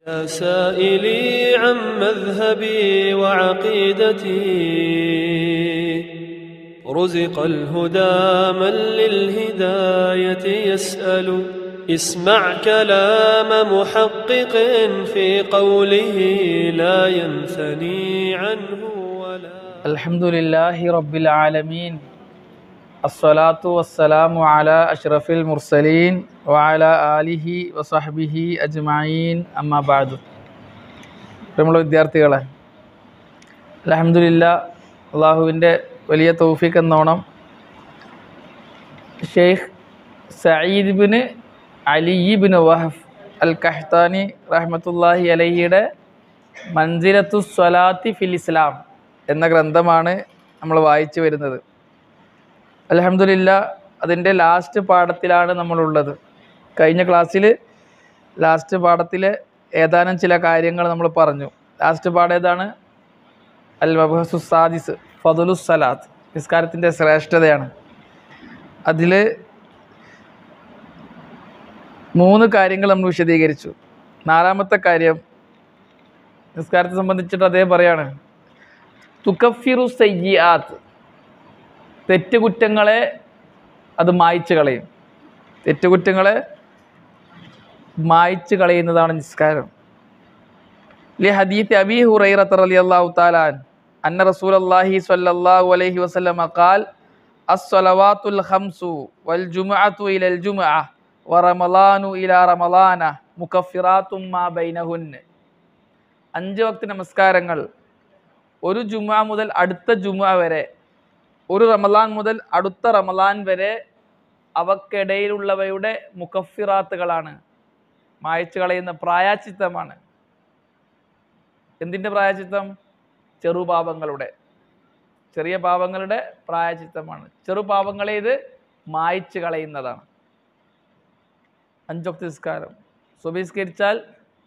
يا سائلي عن مذهبي وعقيدتي رزق الهدى من للهداية يسأل اسمع كلام محقق في قوله لا ينثني عنه ولا الحمد لله رب العالمين الصلاة والسلام على أشرف المرسلين وعلى آله وصحبه أجمعين أما بعد പ്രിയമുള്ള വിദ്യാർത്ഥികളെ അലഹമില്ല അള്ളാഹുവിൻ്റെ വലിയ തൗഫീഖ് എന്നോണം Sheikh Sayyid bin Ali bin Wahf al Qahtani റഹ്മത്തുല്ലാഹി അലഹിയുടെ മൻസിലത്തു സ്വലാത്തി ഫിൽ ഇസ്ലാം എന്ന ഗ്രന്ഥമാണ് നമ്മൾ വായിച്ചു വരുന്നത് അലഹമില്ല അതിൻ്റെ ലാസ്റ്റ് പാഠത്തിലാണ് നമ്മളുള്ളത് കഴിഞ്ഞ ക്ലാസ്സിൽ ലാസ്റ്റ് പാഠത്തിൽ ഏതാനും ചില കാര്യങ്ങൾ നമ്മൾ പറഞ്ഞു ലാസ്റ്റ് പാഠം ഏതാണ് അൽ മബഹസു സാദിസ് ഫതുലുസ് സലാത്ത് നിസ്കാരത്തിൻ്റെ ശ്രേഷ്ഠതയാണ് അതിൽ മൂന്ന് കാര്യങ്ങൾ നമ്മൾ വിശദീകരിച്ചു നാലാമത്തെ കാര്യം നിസ്കാരത്തെ സംബന്ധിച്ചിട്ട് അതേ പറയാണ് തുക്കഫിറു സയ്യാത്ത് തെറ്റുകുറ്റങ്ങളെ അത് മായ്ച്ചു കളയും തെറ്റുകുറ്റങ്ങളെ മായ്ച്ചു കളയുന്നതാണ് നിസ്കാരം ലി ഹദീത്ത് അബി ഹുറൈറത്ത് റളിയല്ലാഹു തആല അന്ന റസൂലല്ലാഹി സ്വല്ലല്ലാഹു അലൈഹി വസല്ലമ ഖാൽ അസ്സലവാത്തുൽ ഖംസു വൽ ജുമുഅത്തു ഇലൽ ജുമുഅ വറമളാനു ഇലാ റമളാന മുകഫിറാത്തും മാ ബൈനഹുന്ന അഞ്ച് വക്ത് നമസ്കാരങ്ങൾ ഒരു ജുമുഅ മുതൽ അടുത്ത ജുമുഅ വരെ ഒരു റമലാൻ മുതൽ അടുത്ത റമലാൻ വരെ അവക്കിടയിലുള്ളവയുടെ മുഖഫിറാത്തുകളാണ് മായച്ചു കളയുന്ന പ്രായാച്ചിത്തമാണ് എന്തിൻ്റെ പ്രായച്ചിത്തം ചെറുപാപങ്ങളുടെ ചെറിയ പാപങ്ങളുടെ പ്രായച്ചിത്തമാണ് ചെറുപാപങ്ങളെ ഇത് മായ്ച്ചു കളയുന്നതാണ് അഞ്ചൊക്തി നിസ്കാരം സുബഹിസ്കരിച്ചാൽ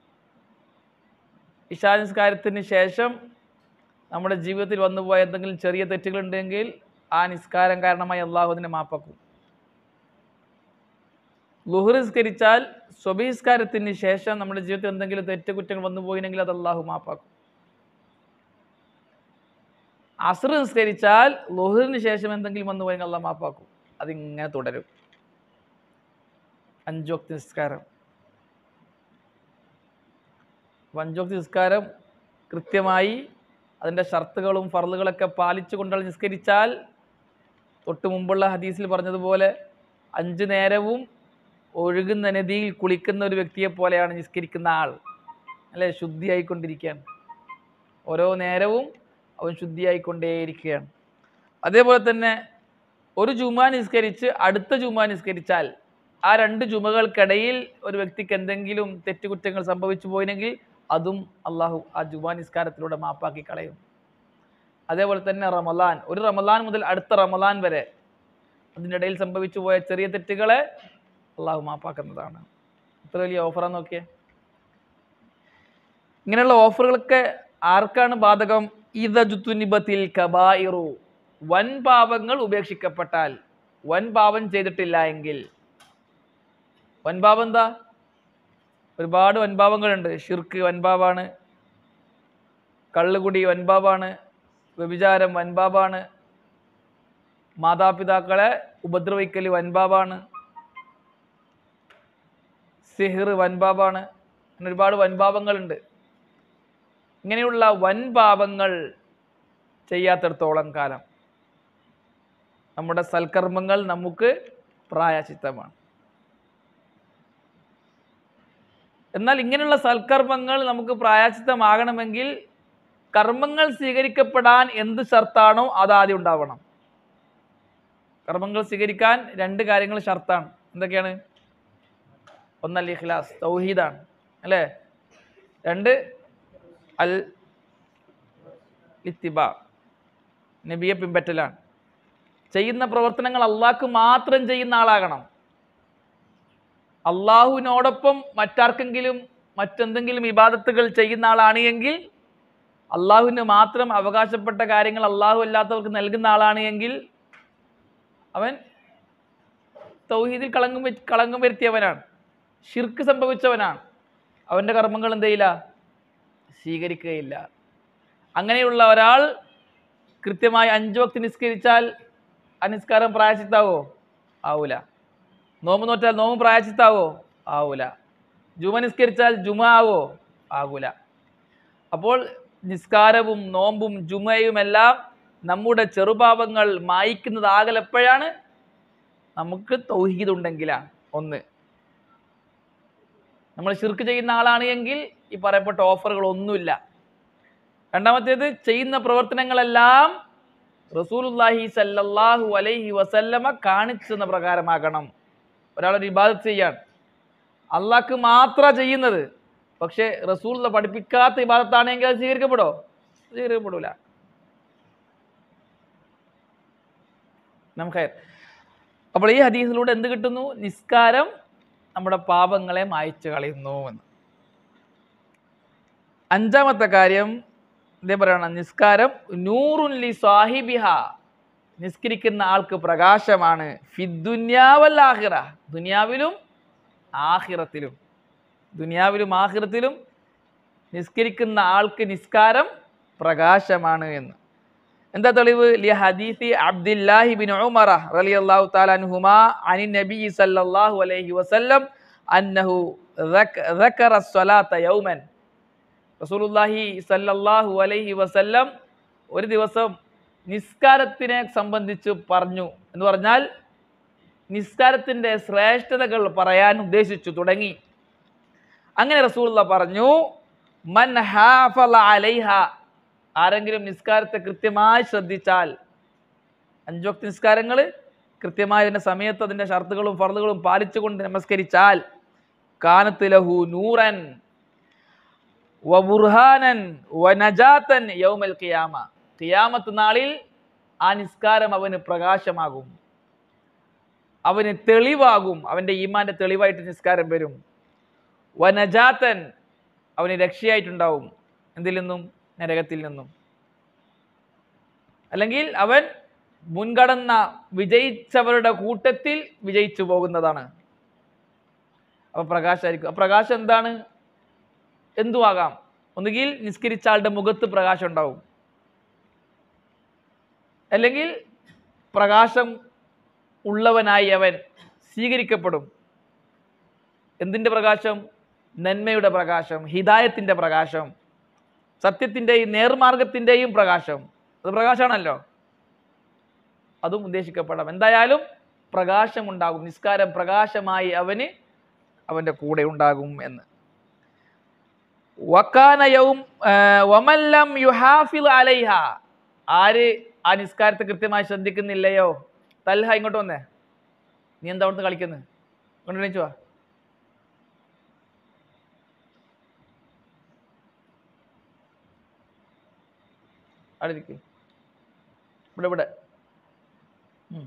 ഇഷാ നിസ്കാരത്തിന് ശേഷം നമ്മുടെ ജീവിതത്തിൽ വന്നുപോയ എന്തെങ്കിലും ചെറിയ തെറ്റുകളുണ്ടെങ്കിൽ ആ നിസ്കാരം കാരണമായി അള്ളാഹു അതിനെ മാപ്പാക്കും ലുഹറിസ്കരിച്ചാൽ സ്വബഹിസ്കാരത്തിന് ശേഷം നമ്മുടെ ജീവിതത്തിൽ എന്തെങ്കിലും തെറ്റ് കുറ്റങ്ങൾ വന്നു പോയില്ലെങ്കിൽ അത് അള്ളാഹു മാപ്പാക്കും അസർ നിസ്കരിച്ചാൽ ലുഹറിന് ശേഷം എന്തെങ്കിലും വന്നു പോയെങ്കിൽ അള്ളാഹ് മാപ്പാക്കും അതിങ്ങനെ തുടരും അഞ്ചോക്തി നിസ്കാരം അഞ്ചോക്തി നിസ്കാരം കൃത്യമായി അതിൻ്റെ ഷർത്തുകളും ഫർളുകളൊക്കെ പാലിച്ചു കൊണ്ടുള്ള നിസ്കരിച്ചാൽ തൊട്ട് മുമ്പുള്ള ഹദീസിൽ പറഞ്ഞതുപോലെ അഞ്ച് നേരവും ഒഴുകുന്ന നദിയിൽ കുളിക്കുന്ന ഒരു വ്യക്തിയെ പോലെയാണ് നിസ്കരിക്കുന്ന ആൾ അല്ലേ ശുദ്ധിയായിക്കൊണ്ടിരിക്കുകയാണ് ഓരോ നേരവും അവൻ ശുദ്ധിയായിക്കൊണ്ടേയിരിക്കുകയാണ് അതേപോലെ തന്നെ ഒരു ജുമാ നിസ്കരിച്ച് അടുത്ത ജുമാ നിസ്കരിച്ചാൽ ആ രണ്ട് ജുമകൾക്കിടയിൽ ഒരു വ്യക്തിക്ക് എന്തെങ്കിലും തെറ്റുകുറ്റങ്ങൾ സംഭവിച്ചു പോയിനെങ്കിൽ അതും അള്ളാഹു ആ ജുമാ നിസ്കാരത്തിലൂടെ മാപ്പാക്കി കളയും അതേപോലെ തന്നെ റമലാൻ ഒരു റമലാൻ മുതൽ അടുത്ത റമലാൻ വരെ അതിൻ്റെ ഇടയിൽ സംഭവിച്ചു പോയ ചെറിയ തെറ്റുകളെ അള്ളാഹു മാപ്പാക്കുന്നതാണ് ഇത്ര വലിയ ഓഫറാന്ന് നോക്കിയേ ഇങ്ങനെയുള്ള ഓഫറുകളൊക്കെ ആർക്കാണ് ബാധകം ഇതജുത്തുനിബത്തിൽ കബായിറു വൻ പാപങ്ങൾ ഉപേക്ഷിക്കപ്പെട്ടാൽ വൻ പാപം ചെയ്തിട്ടില്ല എങ്കിൽ വൻ പാപം എന്താ ഒരുപാട് വൻപാപങ്ങളുണ്ട് ഷിർക്ക് വൻപാപാണ് കള്ളുകുടി വൻപാപാണ് വ്യഭിചാരം വൻപാപാണ് മാതാപിതാക്കളെ ഉപദ്രവിക്കൽ വൻപാപാണ് സിഹിർ വൻപാപാണ് അങ്ങനെ ഒരുപാട് വൻപാപങ്ങളുണ്ട് ഇങ്ങനെയുള്ള വൻപാപങ്ങൾ ചെയ്യാത്തിടത്തോളം കാലം നമ്മുടെ സൽക്കർമ്മങ്ങൾ നമുക്ക് പ്രായചിത്തമാണ് എന്നാൽ ഇങ്ങനെയുള്ള സൽക്കർമ്മങ്ങൾ നമുക്ക് പ്രായാച്ചിത്തമാകണമെങ്കിൽ കർമ്മങ്ങൾ സ്വീകരിക്കപ്പെടാൻ എന്ത് ഷർത്താണോ അത് ആദ്യം ഉണ്ടാവണം കർമ്മങ്ങൾ സ്വീകരിക്കാൻ രണ്ട് കാര്യങ്ങൾ ഷർത്താണ് എന്തൊക്കെയാണ് ഒന്നല്ല ഇഖ്ലാസ് തൗഹീദാണ് അല്ലേ രണ്ട് അൽ ഇത്തിബ നബിയെ പിൻപറ്റലാണ് ചെയ്യുന്ന പ്രവർത്തനങ്ങൾ അള്ളാഹ്ക്ക് മാത്രം ചെയ്യുന്ന ആളാകണം അള്ളാഹുവിനോടൊപ്പം മറ്റാർക്കെങ്കിലും മറ്റെന്തെങ്കിലും ഇബാദത്തുകൾ ചെയ്യുന്ന ആളാണ് എങ്കിൽ അള്ളാഹുവിന് മാത്രം അവകാശപ്പെട്ട കാര്യങ്ങൾ അള്ളാഹു അല്ലാത്തവർക്ക് നൽകുന്ന ആളാണ് എങ്കിൽ അവൻ തൗഹീദിൽ കളങ്കം വെ- കളങ്കം വരുത്തിയവനാണ് ഷിർക്ക് സംഭവിച്ചവനാണ് അവൻ്റെ കർമ്മങ്ങൾ എന്ത് ചെയ്യില്ല സ്വീകരിക്കുകയില്ല അങ്ങനെയുള്ള ഒരാൾ കൃത്യമായി അഞ്ചു വക്ത് നിസ്കരിച്ചാൽ ആ നിസ്കാരം പ്രായച്ചിത്താവോ ആവൂല നോമ്പ് നോറ്റാൽ നോമ്പ് പ്രായച്ചിത്താവോ ആവൂല ജുമ നിസ്കരിച്ചാൽ ജുമ ആവോ ആകൂല അപ്പോൾ നിസ്കാരവും നോമ്പും ജുമയുമെല്ലാം നമ്മുടെ ചെറുപാപങ്ങൾ മായ്ക്കുന്നത് ആകലെപ്പോഴാണ് നമുക്ക് തൗഹീദ് ഉണ്ടെങ്കിലാണ് ഒന്ന് നമ്മൾ ശിർക്ക് ചെയ്യുന്ന ആളാണ് എങ്കിൽ ഈ പറയപ്പെട്ട ഓഫറുകൾ ഒന്നുമില്ല രണ്ടാമത്തേത് ചെയ്യുന്ന പ്രവർത്തനങ്ങളെല്ലാം റസൂലുല്ലാഹി സല്ലല്ലാഹു അലൈഹി വസല്ലമ കാണിച്ചെന്ന പ്രകാരമാകണം ഒരാളൊരു ഇബാദത്ത് ചെയ്യാൻ അള്ളാഹ്ക്ക് മാത്രമാണ് ചെയ്യുന്നത് പക്ഷേ റസൂൽ പഠിപ്പിക്കാത്ത ഇബാദത്താണെങ്കിൽ അത് സ്വീകരിക്കപ്പെടോ സ്വീകരിക്കപ്പെടൂല നമുക്ക് അപ്പോൾ ഈ ഹദീസിലൂടെ എന്ത് കിട്ടുന്നു നിസ്കാരം നമ്മുടെ പാപങ്ങളെ മായ്ച്ചു കളയുന്നു എന്ന് അഞ്ചാമത്തെ കാര്യം ഇതേ പറയണം നിസ്കാരം നൂറുൻ ലി സാഹിബിഹ നിസ്കരിക്കുന്ന ആൾക്ക് പ്രകാശമാണ് ഫിദ്ദുന്യാവൽ ആഹിറ ദുനിയാവിലും ആഹിറത്തിലും ദുനിയാവിലും ആഹിറത്തിലും നിസ്കരിക്കുന്ന ആൾക്ക് നിസ്കാരം പ്രകാശമാണ് എന്ന് എന്താ തെളിവ് ലി ഹദീസി അബ്ദുല്ലാഹി ബിൻ ഉമറ റളിയല്ലാഹു തആല അൻഹുമാ അനി നബി സല്ലല്ലാഹു അലൈഹി വസല്ലം അന്നഹു ذكر الصلاة يوما റസൂലുള്ളാഹി സല്ലല്ലാഹു അലൈഹി വസല്ലം ഒരു ദിവസം നിസ്കാരത്തിനെ സംബന്ധിച്ച് പറഞ്ഞു എന്ന് പറഞ്ഞാൽ നിസ്കാരത്തിൻ്റെ ശ്രേഷ്ഠതകൾ പറയാൻ ഉദ്ദേശിച്ചു തുടങ്ങി അങ്ങനെ റസൂലുള്ള പറഞ്ഞു മൻ ഹാഫള അലൈഹ ആരെങ്കിലും നിസ്കാരത്തെ കൃത്യമായി ശ്രദ്ധിച്ചാൽ അഞ്ചു വക്ത നിസ്കാരങ്ങൾ കൃത്യമായി അതിൻ്റെ സമയത്ത് അതിൻ്റെ ഷർത്തുകളും ഫർദുകളും പാലിച്ചുകൊണ്ട് നമസ്കരിച്ചാൽ കാനത്ത് ലഹു നൂറൻ വ ബുർഹാനൻ വ നജാത്തൻ യൗമൽ ഖിയാമ ഖിയാമത്ത് നാളിൽ ആ നിസ്കാരം അവന് പ്രകാശമാകും അവന് തെളിവാകും അവൻ്റെ ഈമാന്റെ തെളിവായിട്ട് നിസ്കാരം വരും വ നജാത്തൻ അവന് രക്ഷയായിട്ടുണ്ടാവും എന്തിൽ നിന്നും നരകത്തിൽ നിന്നും അല്ലെങ്കിൽ അവൻ മുൻകടന്ന വിജയിച്ചവരുടെ കൂട്ടത്തിൽ വിജയിച്ചു പോകുന്നതാണ് അപ്പൊ പ്രകാശമായിരിക്കും ആ പ്രകാശം എന്താണ് എന്തുമാകാം ഒന്നുകിൽ നിസ്കരിച്ച ആളുടെ മുഖത്ത് പ്രകാശം ഉണ്ടാവും അല്ലെങ്കിൽ പ്രകാശം ഉള്ളവനായി അവൻ സ്വീകരിക്കപ്പെടും എന്തിൻ്റെ പ്രകാശം നന്മയുടെ പ്രകാശം ഹിദായത്തിൻ്റെ പ്രകാശം സത്യത്തിൻ്റെയും നേർമാർഗത്തിൻ്റെയും പ്രകാശം അത് പ്രകാശമാണല്ലോ അതും ഉദ്ദേശിക്കപ്പെടാം എന്തായാലും പ്രകാശം ഉണ്ടാകും നിസ്കാരം പ്രകാശമായി അവന് അവൻ്റെ കൂടെ ഉണ്ടാകും എന്ന് വക്കാന യൗം ആ, വമല്ലം യുഹാഫിൽ അലൈഹ ആര് ആ നിസ്കാരത്തെ കൃത്യമായി ശ്രദ്ധിക്കുന്നില്ലയോ തൽഹ ഇങ്ങോട്ട് വന്നേ നീ എന്താ അവിടുന്ന് കളിക്കുന്നത് ഇങ്ങോട്ട് എണീച്ചു വാ അവിടെ ഇരിക്ക്. ഇവിടെ ഇവിടെ ഉം.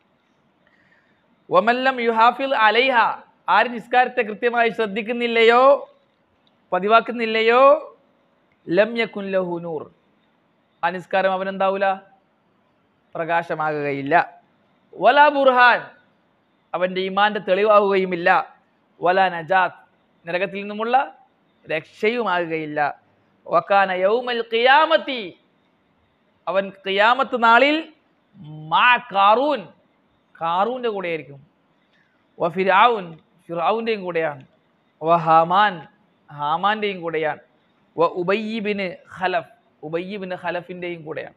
വമല്ലം യുഹാഫിൽ അലൈഹ ആര് നിസ്കാരത്തെ കൃത്യമായി ശ്രദ്ധിക്കുന്നില്ലയോ പതിവാക്കുന്നില്ലയോ ലം യക്കുൻ ലഹു നൂർ ആ നിസ്കാരം അവനെന്താവൂല പ്രകാശമാകുകയില്ല വല ബുർഹാൻ അവൻ്റെ ഈമാന്റെ തെളിവാകുകയുമില്ല വല നജാത്ത് നരകത്തിൽ നിന്നുമുള്ള രക്ഷയുമാകുകയില്ല വക്കാന യൗമൽ ഖിയാമത്തി അവൻ ഖിയാമത്ത് നാളിൽ മാ കാറൂൻ കാറൂൻ്റെ കൂടെയായിരിക്കും വ ഫിറാവുൻ ഫിറാവുൻ്റെയും കൂടെയാണ് വ ഹാമാൻ ഹാമാൻ്റെയും കൂടെയാണ് വ ഉബയ്യിബിന് ഖലഫ് ഉബയ്യിബിന് ഖലഫിൻ്റെയും കൂടെയാണ്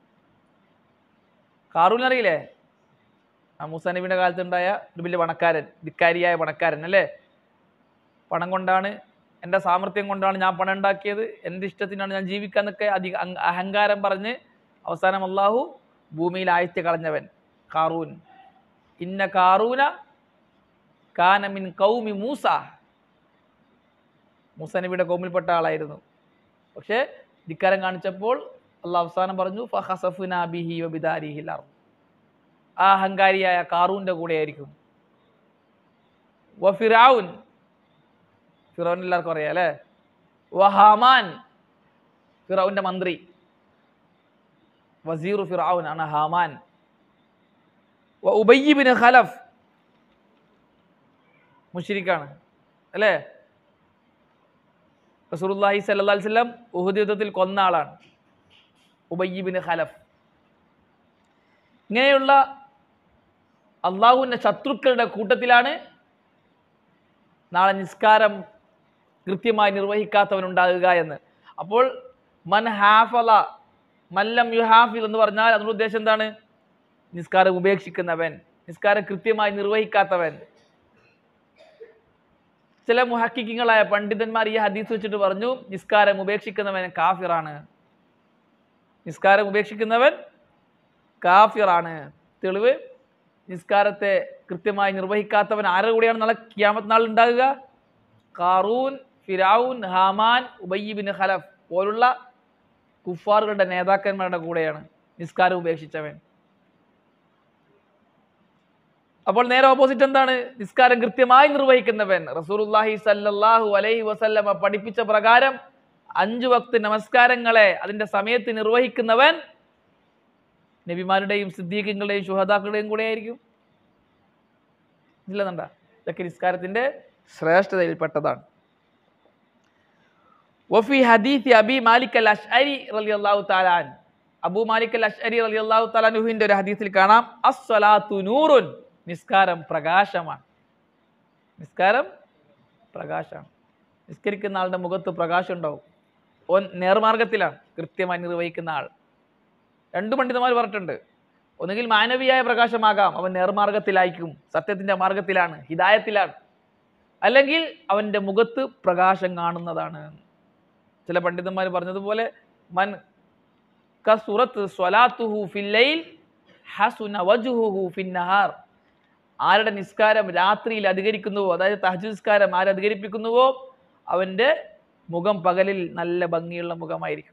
കാറൂൻ അറിയില്ലേ ആ മൂസ നബിയുടെ കാലത്തുണ്ടായ ഒരു വലിയ പണക്കാരൻ ധിക്കാരിയായ പണക്കാരൻ അല്ലേ പണം കൊണ്ടാണ് എൻ്റെ സാമർഥ്യം കൊണ്ടാണ് ഞാൻ പണം ഉണ്ടാക്കിയത് എൻ്റെ ഇഷ്ടത്തിനാണ് ഞാൻ ജീവിക്കാന്നൊക്കെ അധിക അഹ് അഹങ്കാരം പറഞ്ഞ് അവസാനം അള്ളാഹു ഭൂമിയിൽ ആഴ്ത്തി കളഞ്ഞവൻ കാറൂൻ ഇന്ന കാറൂന കാനമിൻ കൗമി മൂസ മൂസ നബിയുടെ കൗമിൽപ്പെട്ട ആളായിരുന്നു പക്ഷേ ധിക്കാരം കാണിച്ചപ്പോൾ അള്ളാഹ് അവസാനം പറഞ്ഞു ഫഹസഫുന ബിഹി വബിദാരിഹിൽ അർദ്. ആ അഹങ്കാരിയായ കാറൂൻ്റെ കൂടെയായിരിക്കും വ ഫിറാവുൻ ഫിറോൻ എല്ലാവർക്കും അറിയാം അല്ലേ വഹാമാൻ ഫിറോവിൻ്റെ മന്ത്രി വസീറു ഫിറൌൻ ആണ് ഹാമാൻ വ ഉബയ്യിബിന് ഖലഫ് മുഷിരിക്കാണ് അല്ലേ റസൂലുള്ളാഹി സല്ലല്ലാഹു അലൈഹി വസല്ലം ഉഹുദ് യുദ്ധത്തിൽ കൊന്ന ആളാണ് ഉബയ്യിബിന് ഖലഫ് ഇങ്ങനെയുള്ള അള്ളാഹുവിൻ്റെ ശത്രുക്കളുടെ കൂട്ടത്തിലാണ് നാളെ നിസ്കാരം കൃത്യമായി നിർവഹിക്കാത്തവനുണ്ടാകുക എന്ന് അപ്പോൾ മൻ ഹാഫല മല്ലം യു ഹാഫിൽ എന്ന് പറഞ്ഞാൽ അതിൻ്റെ ഉദ്ദേശം എന്താണ് നിസ്കാരം ഉപേക്ഷിക്കുന്നവൻ നിസ്കാരം കൃത്യമായി നിർവഹിക്കാത്തവൻ ചില മുഹക്കിങ്ങളായ പണ്ഡിതന്മാർ ഈ ഹദീസ് വെച്ചിട്ട് പറഞ്ഞു നിസ്കാരം ഉപേക്ഷിക്കുന്നവൻ കാഫിറാണ് നിസ്കാരം ഉപേക്ഷിക്കുന്നവൻ കാഫിറാണ് തെളിവ് നിസ്കാരത്തെ കൃത്യമായി നിർവഹിക്കാത്തവൻ ആരുടെ കൂടെയാണ് നാളെ ക്യാമത്ത് നാൾ ഉണ്ടാകുക Qarun Firaun Haman Ubayy bin Khalaf പോലുള്ള കുഫാറുകളുടെ നേതാക്കന്മാരുടെ കൂടെയാണ് നിസ്കാരം ഉപേക്ഷിച്ചവൻ അപ്പോൾ നേരെ ഓപ്പോസിറ്റ് എന്താണ് നിസ്കാരം കൃത്യമായി നിർവഹിക്കുന്നവൻ റസൂലുള്ളാഹി സല്ലല്ലാഹു അലൈഹി വസല്ലമ പഠിപ്പിച്ച പ്രകാരം അഞ്ചു വക്ത് നമസ്കാരങ്ങളെ അതിന്റെ സമയത്ത് നിർവഹിക്കുന്നവൻ നബിമാരുടെയും സിദ്ദീഖുകളുടെയും ശുഹദാക്കളുടെയും കൂടെ ആയിരിക്കും ഇല്ലെന്നുണ്ട ഇതൊക്കെ നിസ്കാരത്തിന്റെ ശ്രേഷ്ഠതയിൽപ്പെട്ടതാണ് വഫി ഹദീസ് അബി മാലിക് അൽ അഷ്അരി റളിയല്ലാഹു തആലാൻ അബൂ മാലിക് അൽ അഷ്അരി റളിയല്ലാഹു തആലാനുഹിന്റെ ഒരു ഹദീസിൽ കാണാം അസ്സലാത്തു നൂറുൻ നിസ്കാരം പ്രകാശമാണ് നിസ്കാരം പ്രകാശമാണ് നിസ്കരിക്കുന്ന ആളുടെ മുഖത്ത് പ്രകാശം ഉണ്ടാവും ഓൻ നേർമാർഗത്തിലാണ് കൃത്യമായി നിർവഹിക്കുന്ന ആൾ രണ്ടു പണ്ഡിതന്മാർ പറഞ്ഞിട്ടുണ്ട് ഒന്നുകിൽ മാനവീയായ പ്രകാശമാകാം അവൻ നേർമാർഗത്തിലായിരിക്കും സത്യത്തിന്റെ മാർഗത്തിലാണ് ഹിദായത്തിലാണ് അല്ലെങ്കിൽ അവന്റെ മുഖത്ത് പ്രകാശം കാണുന്നതാണ് ചില പണ്ഡിതന്മാർ പറഞ്ഞതുപോലെ മൻ കസുറത്ത് സ്വലാത്തുഹു ഫില്ലൈൽ ഹസുന വജുഹുഹു ഫിന്നഹാർ ആരുടെ നിസ്കാരം രാത്രിയിൽ അധികരിക്കുന്നുവോ അതായത് തഹജ് നിസ്കാരം ആര് അധികരിപ്പിക്കുന്നുവോ അവന്റെ മുഖം പകലിൽ നല്ല ഭംഗിയുള്ള മുഖമായിരിക്കും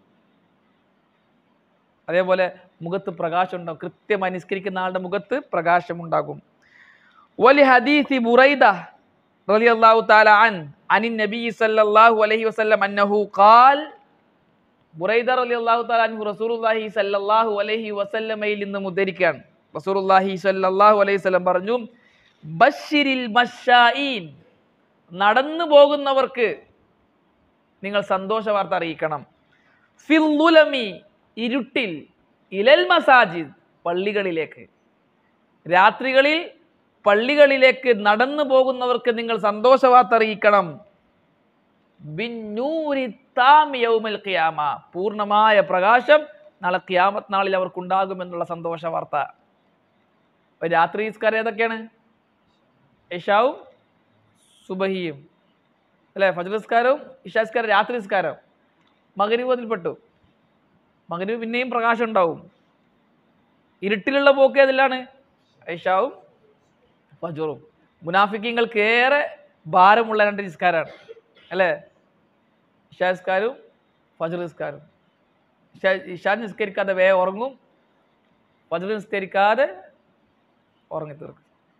അതേപോലെ മുഖത്ത് പ്രകാശം ഉണ്ടാകും കൃത്യമായി നിസ്കരിക്കുന്ന ആളുടെ മുഖത്ത് പ്രകാശം ഉണ്ടാകും വലി ഹദീസി ബുറൈദ റളിയല്ലാഹു തആല അൻ അനിൻ നബി സല്ലല്ലാഹു അലൈഹി വസല്ലം അന്നഹു ഖാൽ ബുറൈദ റളിയല്ലാഹു തആല അൻഹു റസൂലുള്ളാഹി സല്ലല്ലാഹു അലൈഹി വസല്ലമയിൽ നിന്ന് ഉദ്ധരിക്കുകയാണ് റസൂലുള്ളാഹി സല്ലല്ലാഹു അലൈഹി വസല്ലം പറഞ്ഞു ബശ്ശിരിൽ മശാഈൻ നടന്നു പോകുന്നവർക്ക് നിങ്ങൾ സന്തോഷ വാർത്ത അറിയിക്കണം ഫില്ലുലമി ഇരുട്ടിൽ ഇലൽ മസാജിദ് പള്ളികളിലേക്ക് രാത്രികളിൽ പള്ളികളിലേക്ക് നടന്നു പോകുന്നവർക്ക് നിങ്ങൾ സന്തോഷ വാർത്ത അറിയിക്കണം ബിന്നൂരി താമി യൗമൽ ഖിയാമ പൂർണ്ണമായ പ്രകാശം നാളെ ഖിയാമത്ത് നാളിൽ അവർക്കുണ്ടാകുമെന്നുള്ള സന്തോഷ വാർത്ത അപ്പൊ രാത്രി നിസ്കാരം ഏതൊക്കെയാണ് ഇഷാവും സുബഹിയും അല്ലേ ഫജർ നിസ്കാരവും ഇഷാ നിസ്കാരം രാത്രി നിസ്കാരം മകരീവ് അതിൽപ്പെട്ടു മകരീവ് പിന്നെയും പ്രകാശം ഉണ്ടാവും ഇരുട്ടിലുള്ള പോക്ക് ഏതിലാണ് ഇഷാവും ഫജറും മുനാഫിക്കങ്ങൾക്ക് ഏറെ ഭാരമുള്ള രണ്ട് നിസ്കാരമാണ് അല്ലേ ഇഷാ നിസ്കാരവും ഫജർ നിസ്കാരവും ഇഷാ ഇഷാ നിസ്കരിക്കാതെ വേ ഉറങ്ങും ഫജർ നിസ്കരിക്കാതെ ഉറങ്ങി തീർക്കും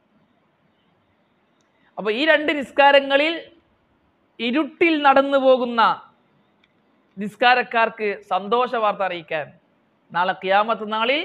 അപ്പൊ ഈ രണ്ട് നിസ്കാരങ്ങളിൽ ഇരുട്ടിൽ നടന്നു പോകുന്ന നിസ്കാരക്കാർക്ക് സന്തോഷ വാർത്ത അറിയിക്കാൻ നാളെ കിയാമത്ത് നാളിൽ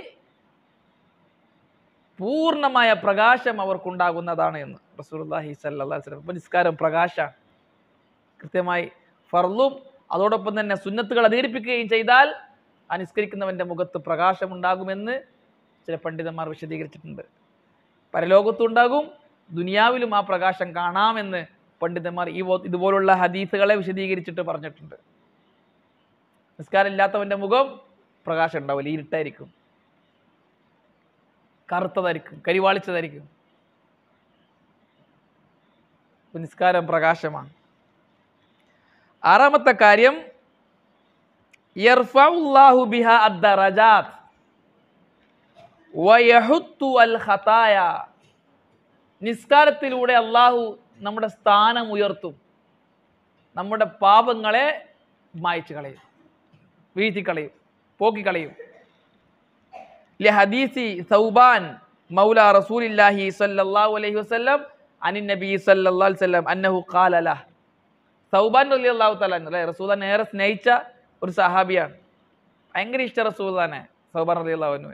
പൂർണ്ണമായ പ്രകാശം അവർക്കുണ്ടാകുന്നതാണ് എന്ന് റസൂലുള്ളാഹി സ്വല്ലല്ലാഹി അലൈഹി വസല്ലം അപ്പോൾ നിസ്കാരം പ്രകാശമാണ് കൃത്യമായി ഫർളും അതോടൊപ്പം തന്നെ സുന്നത്തുകൾ അധികരിപ്പിക്കുകയും ചെയ്താൽ ആ നിസ്കരിക്കുന്നവൻ്റെ മുഖത്ത് പ്രകാശമുണ്ടാകുമെന്ന് ചില പണ്ഡിതന്മാർ വിശദീകരിച്ചിട്ടുണ്ട് പരലോകത്തും ഉണ്ടാകും ദുനിയാവിലും ആ പ്രകാശം കാണാമെന്ന് പണ്ഡിതന്മാർ ഈ പോ- ഇതുപോലുള്ള ഹദീസുകളെ വിശദീകരിച്ചിട്ട് പറഞ്ഞിട്ടുണ്ട് നിസ്കാരം ഇല്ലാത്തവൻ്റെ മുഖം പ്രകാശം ഉണ്ടാവില്ല ഇരുട്ടായിരിക്കും കറുത്തതായിരിക്കും കരിവാളിച്ചതായിരിക്കും അപ്പൊ നിസ്കാരം പ്രകാശമാണ് ആറാമത്തെ കാര്യം യർഫഉല്ലാഹു ബിഹ അദ്ദറജാത്ത് വയഹുത്തു അൽ ഖതായ നിസ്കാരത്തിലൂടെ അള്ളാഹു നമ്മുടെ സ്ഥാനം ഉയർത്തും നമ്മുടെ പാപങ്ങളെ മായ്ച്ചു കളയും വീഴ്ത്തിക്കളയും പോക്കിക്കളയും ലഹദീസി സൗബാൻ മൗല റസൂലില്ലാഹി സല്ലല്ലാഹു അലൈഹി വസല്ലം അനിൻ നബി സല്ലല്ലാഹു അലൈഹി വസല്ലം അന്നഹു ഖാല ലഹ് സൗബാൻ റളിയല്ലാഹു തആല അൻഹു അല്ലേ റസൂലിനെ ഏറെ സ്നേഹിച്ച ഒരു സഹാബിയാണ് ഭയങ്കര ഇഷ്ട റസൂലിനെ സൗബാൻ റളിയല്ലാഹു അൻഹു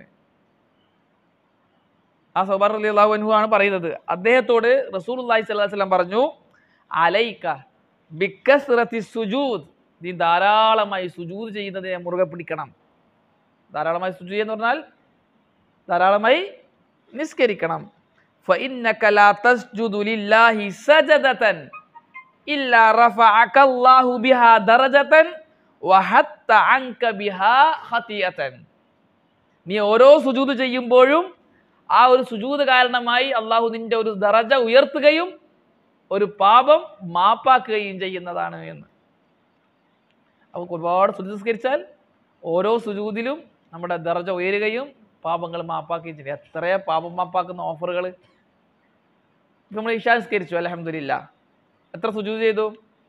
ആ സൗബാൻ റളിയല്ലാഹു അൻഹു ആണ് പറയുന്നത് അദ്ദേഹത്തോട് റസൂലുള്ളാഹി സ്വല്ലല്ലാഹു അലൈഹി വസല്ലം പറഞ്ഞു അലൈക ബിക്കസ്റത്തി സുജൂദ് നീ ധാരാളമായി സുജൂദ് ചെയ്യുന്നതിനെ മുറുകെ പിടിക്കണം ധാരാളമായി സുജൂദ് എന്ന് പറഞ്ഞാൽ ധാരാളമായി നിസ്കരിക്കണം فإنك لا تسجد لله سجدة إلا رفعك الله بها درجة وحتى عنك بها خطيئة നീ ഓരോ സുജൂദ് ചെയ്യുമ്പോഴും ആ ഒരു സുജൂദ് കാരണമായി അള്ളാഹു നിന്റെ ഒരു ദറജ ഉയർത്തുകയും ഒരു പാപം മാപ്പാക്കുകയും ചെയ്യുന്നതാണ് എന്ന് അപ്പോൾ ഒരുപാട് സുജുസ്കരിച്ചാൽ ഓരോ സുജൂദിലും നമ്മുടെ ദറജ ഉയരുകയും പാപങ്ങൾ മാപ്പാക്കുകയും ചെയ്യും എത്രയാ പാപം മാപ്പാക്കുന്ന ഓഫറുകൾ നമ്മൾ ഇഷാസ്കരിച്ചു അലഹമില്ല എത്ര സുജൂദ് ചെയ്തു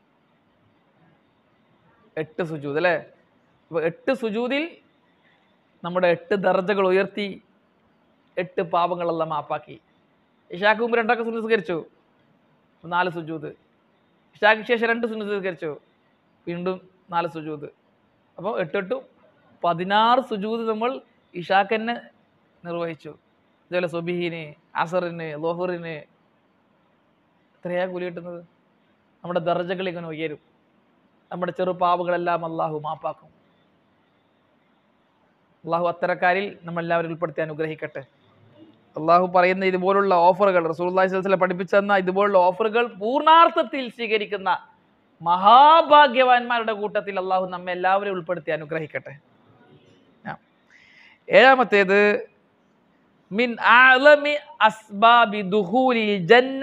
എട്ട് സുജൂദ് അല്ലേ അപ്പോൾ എട്ട് സുജൂദിൽ നമ്മുടെ എട്ട് ദർജകൾ ഉയർത്തി എട്ട് പാപങ്ങളെല്ലാം മാപ്പാക്കി ഇഷാക്ക് മുമ്പ് രണ്ടൊക്കെ സുനിസ്കരിച്ചു നാല് സുജൂദ് ഇഷാക്ക് ശേഷം രണ്ട് സുനിസ്കരിച്ചു വീണ്ടും നാല് സുജൂദ് അപ്പോൾ എട്ടെട്ടും പതിനാറ് സുജൂദ് നമ്മൾ ഇഷാക്ക് തന്നെ നിർവഹിച്ചു അതുപോലെ സുബിഹിന് അസറിന് ലോഹറിന് എത്രയാ കൂലി കിട്ടുന്നത് നമ്മുടെ ദർജകൾ ഇങ്ങനെ ഉയരും നമ്മുടെ ചെറുപാവുകളെല്ലാം അള്ളാഹു മാപ്പാക്കും അള്ളാഹു അത്തരക്കാരിൽ നമ്മളെല്ലാവരും ഉൾപ്പെടുത്തി അനുഗ്രഹിക്കട്ടെ അള്ളാഹു പറയുന്ന ഇതുപോലുള്ള ഓഫറുകൾ റസൂള്ളി സ്വലം പഠിപ്പിച്ചു തന്ന ഇതുപോലുള്ള ഓഫറുകൾ പൂർണ്ണാർത്ഥത്തിൽ സ്വീകരിക്കുന്ന മഹാഭാഗ്യവാന്മാരുടെ കൂട്ടത്തിൽ അള്ളാഹു നമ്മെ എല്ലാവരും ഉൾപ്പെടുത്തി അനുഗ്രഹിക്കട്ടെ ആ. ഏഴാമത്തേത് മിൻ ആലമി അസ്ബാബി ദുഹൂലിൽ ജന്ന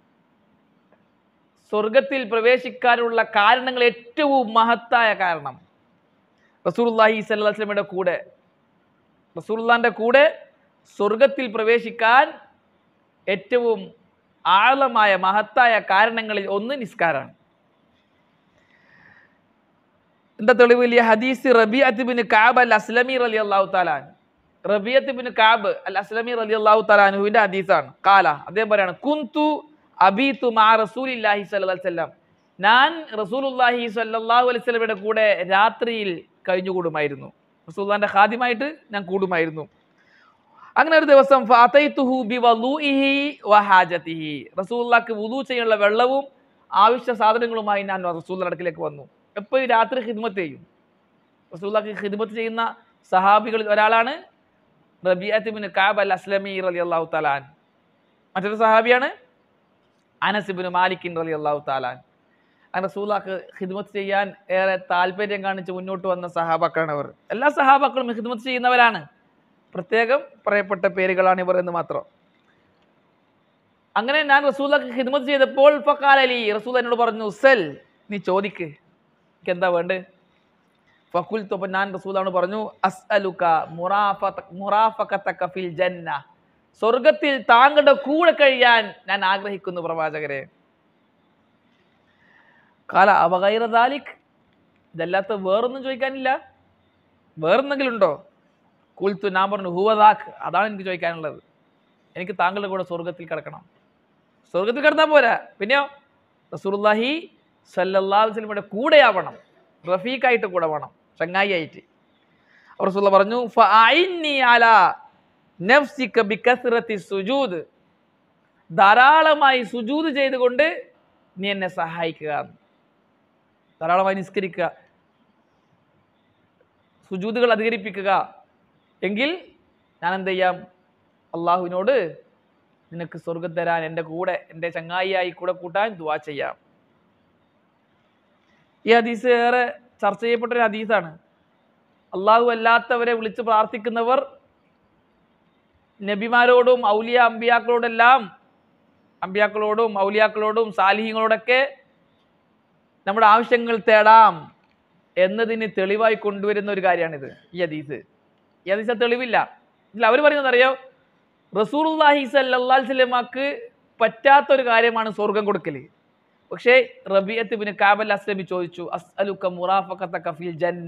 സ്വർഗത്തിൽ പ്രവേശിക്കാനുള്ള കാരണങ്ങൾ ഏറ്റവും മഹത്തായ കാരണം റസൂലുള്ളാഹി സ്വല്ലല്ലാഹി അലൈഹി വസല്ലമയുടെ കൂടെ റസൂലുള്ളാന്റെ കൂടെ സ്വർഗത്തിൽ പ്രവേശിക്കാൻ ഏറ്റവും ആഴമായ മഹത്തായ കാരണങ്ങളിൽ ഒന്ന് നിസ്കാരമാണ് എന്താ തെളിവ് വലിയ ഹദീസ് Rabiah bin Kab al Aslami റലി അള്ളാഹു താലാൻ Rabiah bin Kab al Aslami റലി അള്ളാഹു താലാനുവിന്റെ ഹദീസാണ് കാല അദ്ദേഹം പറയാണ് കുന്തു അബീതു മാ റസൂലില്ലാഹി സ്വല്ലല്ലാഹി അലൈഹി വസല്ലം ഞാൻ റസൂലുള്ളാഹി സ്വല്ലല്ലാഹു അലൈഹി വസല്ലമയുടെ കൂടെ രാത്രിയിൽ കഴിഞ്ഞുകൂടുമായിരുന്നു റസൂലുള്ളാന്റെ ഖാദിമായിട്ട് ഞാൻ കൂടുമായിരുന്നു അങ്ങനെ ഒരു ദിവസം ഫഅതൈതുഹു ബിവളൂഇഹി വഹാജതിഹി റസൂലുള്ളാഹിക്ക് വുളൂ ചെയ്യാനുള്ള വെള്ളവും ആവശ്യ സാധനങ്ങളുമായി ഞാൻ റസൂലുള്ളാഹിന്റെ അടുക്കിലേക്ക് വന്നു എപ്പോഴും രാത്രി ഖിദ്മത്ത് ചെയ്യും റസൂലുള്ളാഹിക്ക് ഖിദ്മത്ത് ചെയ്യുന്ന സഹാബികളിൽ ഒരാളാണ് Rabiah bin Kab al Aslami റളിയല്ലാഹു തആലാൻ മറ്റൊരു സഹാബിയാണ് അനസ് ബിൻ മാലിക്കിൻ റളിയല്ലാഹു തആലാൻ അങ്ങനെ റസൂലാക്ക് ഖിദ്മത്ത് ചെയ്യാൻ ഏറെ താല്പര്യം കാണിച്ച് മുന്നോട്ട് വന്ന സഹാബാക്കളാണ് അവർ എല്ലാ സഹാബാക്കളും ഖിദ്മത്ത് ചെയ്യുന്നവരാണ് പ്രത്യേകം പറയപ്പെട്ട പേരുകളാണ് ഇവർ എന്ന് മാത്രം അങ്ങനെ ഞാൻ റസൂലക്ക് ഖിദ്മത്ത് ചെയ്തപ്പോൾ ഫക്കാലലി റസൂൽ എന്നോട് പറഞ്ഞു സെൽ നീ ചോദിക്ക് എനിക്ക് എന്താ വേണ്ടത് ഫക്കുൽ തൊപ്പം ഞാൻ റസൂലാണ് പറഞ്ഞു അസ്അലുക മുറാഫത- മുറാഫഖതക ഫിൽ ജന്ന സ്വർഗത്തിൽ താങ്കളുടെ കൂടെ കഴിയാൻ ഞാൻ ആഗ്രഹിക്കുന്നു പ്രവാചകരെ കാല അവകൈറ ദാലിക് ഇതല്ലാത്ത വേറൊന്നും ചോദിക്കാനില്ല വേറെന്തെങ്കിലും ഉണ്ടോ കുൽത്തു ഞാൻ പറഞ്ഞു ഹുവദാഖ് അതാണ് എനിക്ക് ചോദിക്കാനുള്ളത് എനിക്ക് താങ്കളുടെ കൂടെ സ്വർഗത്തിൽ കിടക്കണം സ്വർഗത്തിൽ കിടന്നാൽ പോരാ പിന്നെയോ റസൂലുള്ളാഹി സല്ലല്ലാഹു അലൈഹി വസല്ലമയുടെ കൂടെയാവണം റഫീഖായിട്ട് കൂടെ വേണം ചങ്ങായി ആയിട്ട് അപ്പോൾ റസൂലുള്ള പറഞ്ഞു ഫഅഇന്നി അലാ നഫ്സിക ബികസ്റത്തി സുജൂദ് ധാരാളമായി സുജൂദ് ചെയ്തുകൊണ്ട് നീ എന്നെ സഹായിക്കുക എന്ന്. ധാരാളമായി നിസ്കരിക്കുക സുജൂദുകൾ അധികരിപ്പിക്കുക എങ്കിൽ ഞാൻ എന്ത് ചെയ്യാം അള്ളാഹുവിനോട് നിനക്ക് സ്വർഗം തരാൻ എൻ്റെ കൂടെ എൻ്റെ ചങ്ങായിയായി കൂടെ കൂട്ടാൻ ദുവാ ചെയ്യാം ഈ ഹദീസ് ഏറെ ചർച്ച ചെയ്യപ്പെട്ട ഒരു ഹദീസാണ് അള്ളാഹു അല്ലാത്തവരെ വിളിച്ച് പ്രാർത്ഥിക്കുന്നവർ നബിമാരോടും ഔലിയ അമ്പിയാക്കളോടെല്ലാം അമ്പിയാക്കളോടും ഔലിയാക്കളോടും സാലിഹ്യങ്ങളോടൊക്കെ നമ്മുടെ ആവശ്യങ്ങൾ തേടാം എന്നതിന് തെളിവായി കൊണ്ടുവരുന്ന ഒരു കാര്യമാണിത് ഈ ഹദീസ് ഈ ഹദീസ് തെളിവില്ല ഇതിൽ അവർ പറയുന്നത് അറിയോ റസൂലുള്ളാഹി സല്ലല്ലാഹു അലൈഹി വസല്ലമക്ക് പറ്റാത്തൊരു കാര്യമാണ് സ്വർഗം കൊടുക്കൽ പക്ഷേ റബിയത്ത് ബിൻ കാബൽ അസ്ലമി ചോദിച്ചു അസ്അലുക മുറാഫഖതക ഫിൽ ജന്ന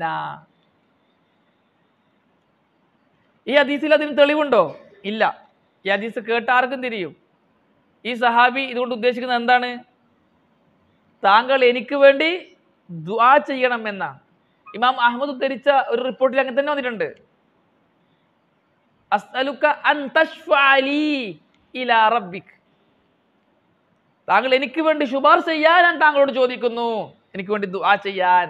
ഈ ഹദീസിൽ അതിന് തെളിവുണ്ടോ ഇല്ല ഈ ഹദീസ് കേട്ട ആർക്കും തിരിയും ഈ സഹാബി ഇതുകൊണ്ട് ഉദ്ദേശിക്കുന്നത് എന്താണ് താങ്കൾ എനിക്ക് വേണ്ടി ദുആ ചെയ്യണം എന്നാണ് ഇമാം അഹമ്മദ് ഉദ്ധരിച്ച ഒരു റിപ്പോർട്ടിൽ അങ്ങനെ തന്നെ വന്നിട്ടുണ്ട് അസ്അലുക അൻ തശ്ഫഅ ലീ ഇലാ റബ്ബിക് താങ്കൾ എനിക്ക് വേണ്ടി ശുപാർശ ചെയ്യാൻ ഞാൻ താങ്കളോട് ചോദിക്കുന്നു എനിക്ക് വേണ്ടി ദുആ ചെയ്യാൻ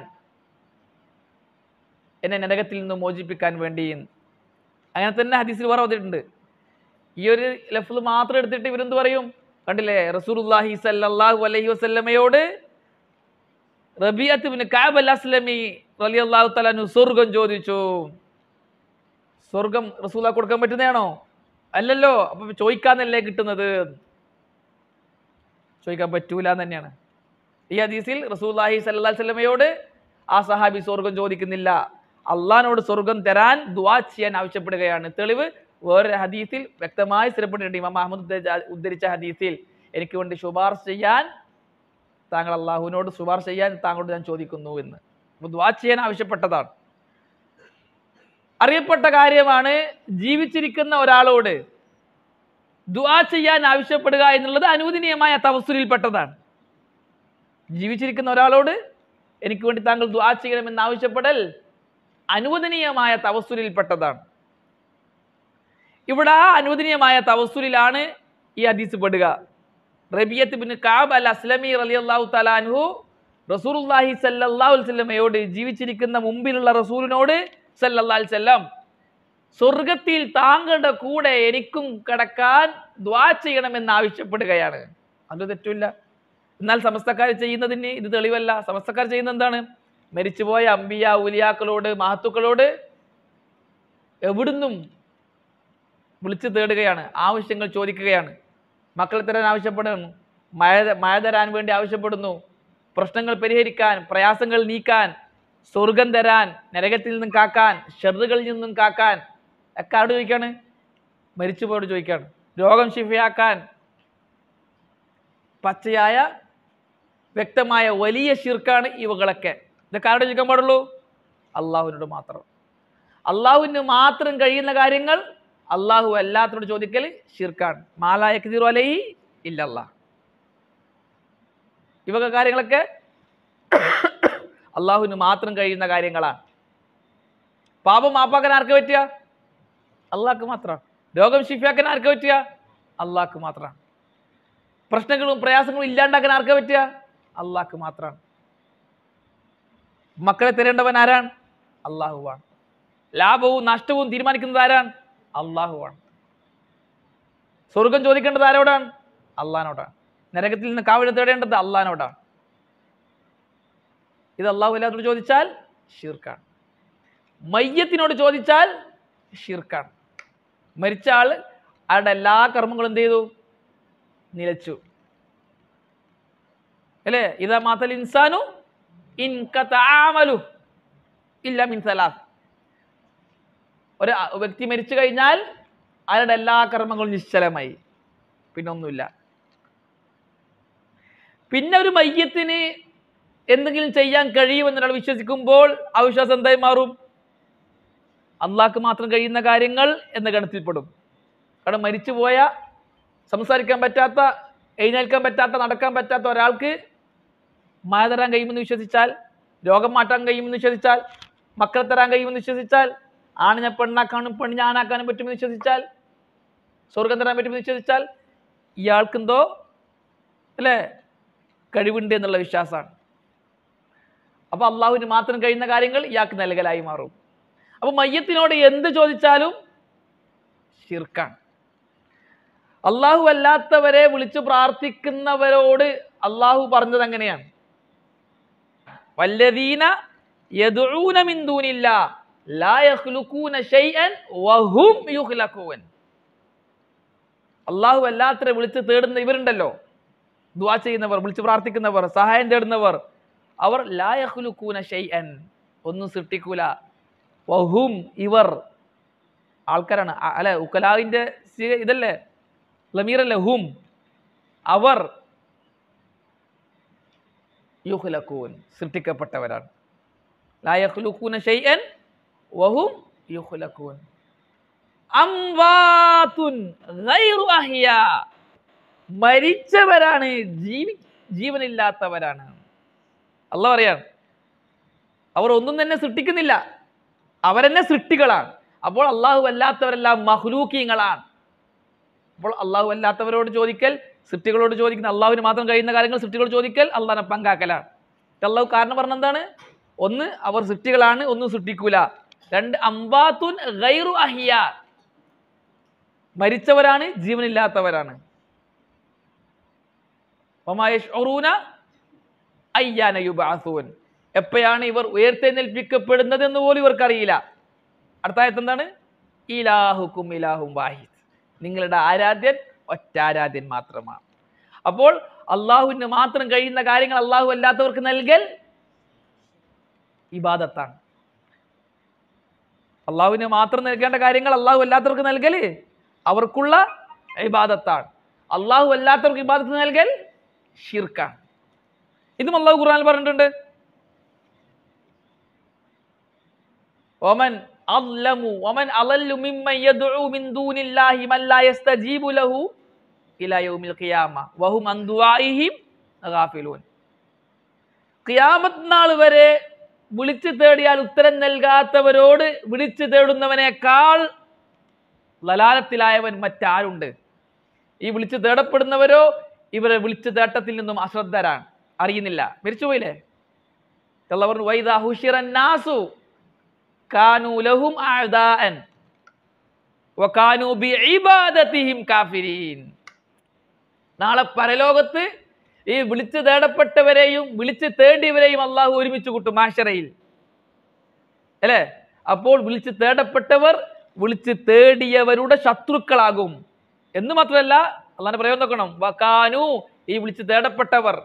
എന്നെ നരകത്തിൽ നിന്ന് മോചിപ്പിക്കാൻ വേണ്ടി അങ്ങനെ തന്നെ ഹദീസിൽ വേറെ വന്നിട്ടുണ്ട് ഈ ഒരു ലഫ്ല് മാത്രം എടുത്തിട്ട് ഇവരെന്ത് പറയും കണ്ടില്ലേ റസൂലുള്ളാഹി സല്ലല്ലാഹു അലൈഹി വസല്ലമയോട് Rabiah bin Kab al Aslami റളിയല്ലാഹു തആല സ്വർഗം ചോദിച്ചു സ്വർഗം റസൂല കൊടുക്കാൻ പറ്റുന്നതാണോ അല്ലല്ലോ അപ്പൊ ചോദിക്കാന്നല്ലേ കിട്ടുന്നത് ചോദിക്കാൻ പറ്റൂല എന്ന് തന്നെയാണ് ഈ ഹദീസിൽ റസൂല്ലാഹി സല്ലല്ലാഹു അലൈഹി വസല്ലമയോട് ആ സഹാബി സ്വർഗം ചോദിക്കുന്നില്ല അള്ളഹാനോട് സ്വർഗം തരാൻ ദുആ ചെയ്യാൻ ആവശ്യപ്പെടുകയാണ് തെളിവ് വേറൊരു ഹദീസിൽ വ്യക്തമായി സ്ഥിരപ്പെട്ടിട്ടുണ്ട് ഇമാം അഹമ്മദ് ഉദ്ധരിച്ച- ഉദ്ധരിച്ച ഹദീസിൽ എനിക്ക് വേണ്ടി ശുപാർശ ചെയ്യാൻ താങ്കൾ അള്ളാഹുവിനോട് ശുപാർശ ചെയ്യാൻ താങ്കളോട് ഞാൻ ചോദിക്കുന്നു എന്ന് അപ്പോൾ ദുആ ചെയ്യാൻ ആവശ്യപ്പെട്ടതാണ് അറിയപ്പെട്ട കാര്യമാണ് ജീവിച്ചിരിക്കുന്ന ഒരാളോട് ദുആ ചെയ്യാൻ ആവശ്യപ്പെടുക എന്നുള്ളത് അനുവദനീയമായ തവസ്സുലിൽപ്പെട്ടതാണ് ജീവിച്ചിരിക്കുന്ന ഒരാളോട് എനിക്ക് വേണ്ടി താങ്കൾ ദുആ ചെയ്യണമെന്ന് ആവശ്യപ്പെടൽ അനുവദനീയമായ തവസ്സുലിൽപ്പെട്ടതാണ് ഇവിടെ ആ അനുവദനീയമായ തവസ്സുലിലാണ് ഈ ഹദീസ് പെടുക Rabiah bin Kab al Aslami റളിയല്ലാഹു തആല അൻഹു റസൂലുള്ളാഹി സല്ലല്ലാഹു അലൈഹി വസല്ലമയോട് ജീവിച്ചിരിക്കുന്ന മുമ്പിലുള്ള റസൂലിനോട് സല്ലല്ലാഹു അലൈഹി വസല്ലം സ്വർഗത്തിൽ താങ്കളുടെ കൂടെ എനിക്കും കിടക്കാൻ ദ്വാ ചെയ്യണമെന്ന് ആവശ്യപ്പെടുകയാണ് അത് തെറ്റില്ല എന്നാൽ സമസ്തക്കാർ ചെയ്യുന്നതിന് ഇത് തെളിവല്ല സമസ്തക്കാർ ചെയ്യുന്നത് എന്താണ് മരിച്ചുപോയ അമ്പിയ ഉലിയാക്കളോട് മഹത്തുക്കളോട് എവിടുന്നും വിളിച്ചു തേടുകയാണ് ആവശ്യങ്ങൾ ചോദിക്കുകയാണ് മക്കളെ തരാൻ ആവശ്യപ്പെടുന്നു മഴ മഴ തരാൻ വേണ്ടി ആവശ്യപ്പെടുന്നു പ്രശ്നങ്ങൾ പരിഹരിക്കാൻ പ്രയാസങ്ങൾ നീക്കാൻ സ്വർഗം തരാൻ നരകത്തിൽ നിന്നും കാക്കാൻ ഷെറുകളിൽ നിന്നും കാക്കാൻ ഒക്കെ ആരോട് ചോദിക്കാണ് മരിച്ചുപോയോട് ചോദിക്കാണ് രോഗം ശിഫയാക്കാൻ പച്ചയായ വ്യക്തമായ വലിയ ഷിർക്കാണ് ഇവകളൊക്കെ ഇതൊക്കെ ആരോട് ചോദിക്കാൻ പാടുള്ളൂ അള്ളാഹുവിനോട് മാത്രം അള്ളാഹുവിന് മാത്രം കഴിയുന്ന കാര്യങ്ങൾ അള്ളാഹു അല്ലാത്തവരോട് ചോദിക്കൽ ഷിർക്കാണ് മാലായ കിതിറു അലൈഹി ഇല്ലല്ല ഇവക കാര്യങ്ങളൊക്കെ അള്ളാഹുവിന് മാത്രം കഴിയുന്ന കാര്യങ്ങളാണ് പാപം മാപ്പാക്കാൻ ആർക്ക് പറ്റുക അള്ളാഹ്ക്ക് മാത്രമാണ് രോഗം ഷിഫിയാക്കാൻ ആർക്ക് പറ്റുക അള്ളാഹ്ക്ക് മാത്രമാണ് പ്രശ്നങ്ങളും പ്രയാസങ്ങളും ഇല്ലാണ്ടാക്കാൻ ആർക്ക് പറ്റുക അള്ളാഹ്ക്ക് മാത്രമാണ് മക്കളെ തരേണ്ടവൻ ആരാണ് അള്ളാഹുവാണ് ലാഭവും നഷ്ടവും തീരുമാനിക്കുന്നത് ആരാണ് അള്ളാഹുവാണ് സ്വർഗം ചോദിക്കേണ്ടത് ആരോടാണ് അള്ളഹാനോടാണ് നരകത്തിൽ നിന്ന് കാവൽ തേടേണ്ടത് അള്ളഹാനോടാണ് ഇത് അള്ളാഹു എല്ലാത്തോട് ചോദിച്ചാൽ ഷിർക്കാണ് മയ്യത്തിനോട് ചോദിച്ചാൽ ഷിർക്കാണ് മരിച്ച ആൾ അയാളുടെ എല്ലാ കർമ്മങ്ങളും എന്ത് ചെയ്തു നിലച്ചു അല്ലേ ഇതാ മാത്തൽ ഇൻസാനു ഇൻ കഥാമലു ഇല്ല മിൻ സലാസ് ഒരു അ- വ്യക്തി മരിച്ചു കഴിഞ്ഞാൽ അയാളുടെ എല്ലാ കർമ്മങ്ങളും നിശ്ചലമായി പിന്നെ ഒന്നുമില്ല പിന്നെ ഒരു മയ്യത്തിന് എന്തെങ്കിലും ചെയ്യാൻ കഴിയുമെന്നൊരാൾ വിശ്വസിക്കുമ്പോൾ ആ വിശ്വാസം എന്തായി മാറും അള്ളാഹ്ക്ക് മാത്രം കഴിയുന്ന കാര്യങ്ങൾ എന്ന ഗണത്തിൽപ്പെടും കാരണം മരിച്ചുപോയ സംസാരിക്കാൻ പറ്റാത്ത എഴുന്നേൽക്കാൻ പറ്റാത്ത നടക്കാൻ പറ്റാത്ത ഒരാൾക്ക് മഴ തരാൻ കഴിയുമെന്ന് വിശ്വസിച്ചാൽ രോഗം മാറ്റാൻ കഴിയുമെന്ന് വിശ്വസിച്ചാൽ മക്കളെ തരാൻ കഴിയുമെന്ന് വിശ്വസിച്ചാൽ ആണിനെ പെണ്ണാക്കാനും പെണ്ണിനെ ആണാക്കാനും പറ്റുമെന്ന് വിശ്വസിച്ചാൽ സ്വർഗം തരാൻ പറ്റുമെന്ന് വിശ്വസിച്ചാൽ ഇയാൾക്കെന്തോ അല്ലേ കഴിവുണ്ട് എന്നുള്ള വിശ്വാസമാണ് അപ്പോൾ അള്ളാഹുവിന് മാത്രം കഴിയുന്ന കാര്യങ്ങൾ ഇയാൾക്ക് നൽകലായി മാറും അപ്പോൾ മയ്യത്തിനോട് എന്ത് ചോദിച്ചാലും ഷിർക്കാണ് അള്ളാഹു അല്ലാത്തവരെ വിളിച്ചു പ്രാർത്ഥിക്കുന്നവരോട് അള്ളാഹു പറഞ്ഞത് അങ്ങനെയാണ് വല്ലദീന യദ്ഊന മിൻ ദൂനില്ല ലാ യഖ്ലുഖൂന ഷൈഅൻ വഹും യുഖ്ലഖൂൻ അള്ളാഹു അല്ലാത്തവരെ വിളിച്ച് തേടുന്ന ഇവരുണ്ടല്ലോ ദുആ ചെയ്യുന്നവർ വിളിച്ച് പ്രാർത്ഥിക്കുന്നവർ സഹായം തേടുന്നവർ അവർ ലാ യഖ്ലുഖൂന ഷൈഅൻ ഒന്നും സൃഷ്ടിക്കൂല വഹും ഇവർ ആൾക്കാരാണ് അ- അല്ലെ ഉക്കലാവിന്റെ സി- ഇതല്ലേ ലമീറല്ലേ ഹും അവർ യുഹ്ലക്കൂൻ സൃഷ്ടിക്കപ്പെട്ടവരാണ് ലാ യഖ്ലുഖൂന ഷൈഅൻ വഹും യുഹ്ലക്കൂൻ അംവാതുൻ ഗൈറു അഹ്യാ മരിച്ചവരാണ് ജീവി ജീവനില്ലാത്തവരാണ് അല്ല പറയാണ് അവർ ഒന്നും തന്നെ സൃഷ്ടിക്കുന്നില്ല അവരെന്നെ സൃഷ്ടികളാണ് അപ്പോൾ അള്ളാഹു അല്ലാത്തവരെല്ലാം മഹ്ലൂക്കീങ്ങളാണ് അപ്പോൾ അള്ളാഹു അല്ലാത്തവരോട് ചോദിക്കൽ സൃഷ്ടികളോട് ചോദിക്കുന്ന അള്ളാഹുവിന് മാത്രം കഴിയുന്ന കാര്യങ്ങൾ സൃഷ്ടികളോട് ചോദിക്കൽ അള്ളാഹിനെ പങ്കാക്കലാണ് അള്ളാഹു കാരണം പറഞ്ഞ എന്താണ് ഒന്ന് അവർ സൃഷ്ടികളാണ് ഒന്ന് സൃഷ്ടിക്കൂല രണ്ട് അംബാത്തുൻ ഗൈറു അഹിയ മരിച്ചവരാണ് ജീവനില്ലാത്തവരാണ് ഒമായൂന അയ്യാന യുബാസൂൻ എപ്പോഴാണ് ഇവർ ഉയർത്തെഴുന്നേൽപ്പിക്കപ്പെടുന്നത് എന്ന് പോലും ഇവർക്കറിയില്ല അടുത്ത ആയത്ത് എന്താണ് ഇലാഹുക്കും ഇലാഹും വാഹിദ് നിങ്ങളുടെ ആരാധ്യൻ ഒറ്റ ആരാധ്യൻ മാത്രമാണ് അപ്പോൾ അള്ളാഹുവിന് മാത്രം കഴിയുന്ന കാര്യങ്ങൾ അള്ളാഹു അല്ലാത്തവർക്ക് നൽകൽ ഇബാദത്താണ് അള്ളാഹുവിന് മാത്രം നൽകേണ്ട കാര്യങ്ങൾ അള്ളാഹു അല്ലാത്തവർക്ക് നൽകൽ അവർക്കുള്ള ഇബാദത്താണ് അള്ളാഹു അല്ലാത്തവർക്ക് ഇബാദത്ത് നൽകൽ ഷിർക്കാണ് ഇതും അള്ളാഹു ഖുർആനിൽ പറഞ്ഞിട്ടുണ്ട് ഒമൻ അള്ളമു ഒമൻ അലല്ലു മിമ്മൻ യദ്ഉ മിൻ ദൂനില്ലാഹി മൻ ലാ യസ്തജീബു ലഹു ഇലാ യൗമിൽ ഖിയാമ വഹും അൻ ദുആഇഹിം ഗാഫിലൂൻ ഖിയാമത്ത് നാൾ വരെ വിളിച്ചു തേടിയാൽ ഉത്തരം നൽകാത്തവരോട് വിളിച്ചു തേടുന്നവനേക്കാൾ ലലാലത്തിലായവൻ മറ്റാരുണ്ട് ഈ വിളിച്ചു തേടപ്പെടുന്നവരോ ഇവരെ വിളിച്ചു തേട്ടത്തിൽ നിന്നും അശ്രദ്ധരാണ് അറിയുന്നില്ല മരിച്ചുപോയില്ലേ അള്ളാഹ് പറഞ്ഞു വൈദാ ഹുഷിറൻ നാസു കാനു ലഹും അഅദാഅൻ വകാനു ബിഇബാദതിഹിം കാഫിരീൻ നാളെ പരലോകത്ത് ഈ വിളിച്ചു തേടപ്പെട്ടവരെയും വിളിച്ചു തേണ്ടിയവരെയും അള്ളാഹു ഒരുമിച്ച് കൂട്ടും മാഷറയിൽ അല്ലേ അപ്പോൾ വിളിച്ചു തേടപ്പെട്ടവർ വിളിച്ചു തേടിയവരുടെ ശത്രുക്കളാകും എന്ന് മാത്രമല്ല അള്ളാന്റെ പ്രയോഗം നോക്കണം വക്കാനു ഈ വിളിച്ചു തേടപ്പെട്ടവർ